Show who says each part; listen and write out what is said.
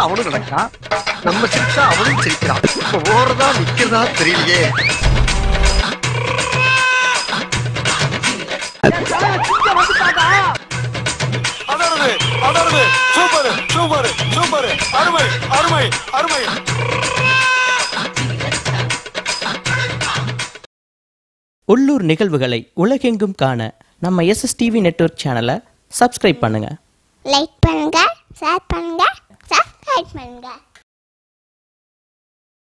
Speaker 1: அவனும் நடக்கான் நம்ம சிரிச்சா அவனும் சிரிக்கிறான் இப்ப ஓடுறதா நிக்கிறதா தெரியலையே
Speaker 2: அடருது அடருது சூப்பர் சூப்பர் சூப்பர் அருமை அருமை அருமை
Speaker 3: உள்ளூர் நிகழ்வுகளை உலகெங்கும் காண நம்ம எஸ்எஸ்டிவி நெட்வொர்க் சேனலை சப்ஸ்கிரைப் பண்ணுங்கள்
Speaker 4: லைக் பண்ணுங்க ஷேர் பண்ணுங்க சப்ஸ்கிரைப் பண்ணுங்க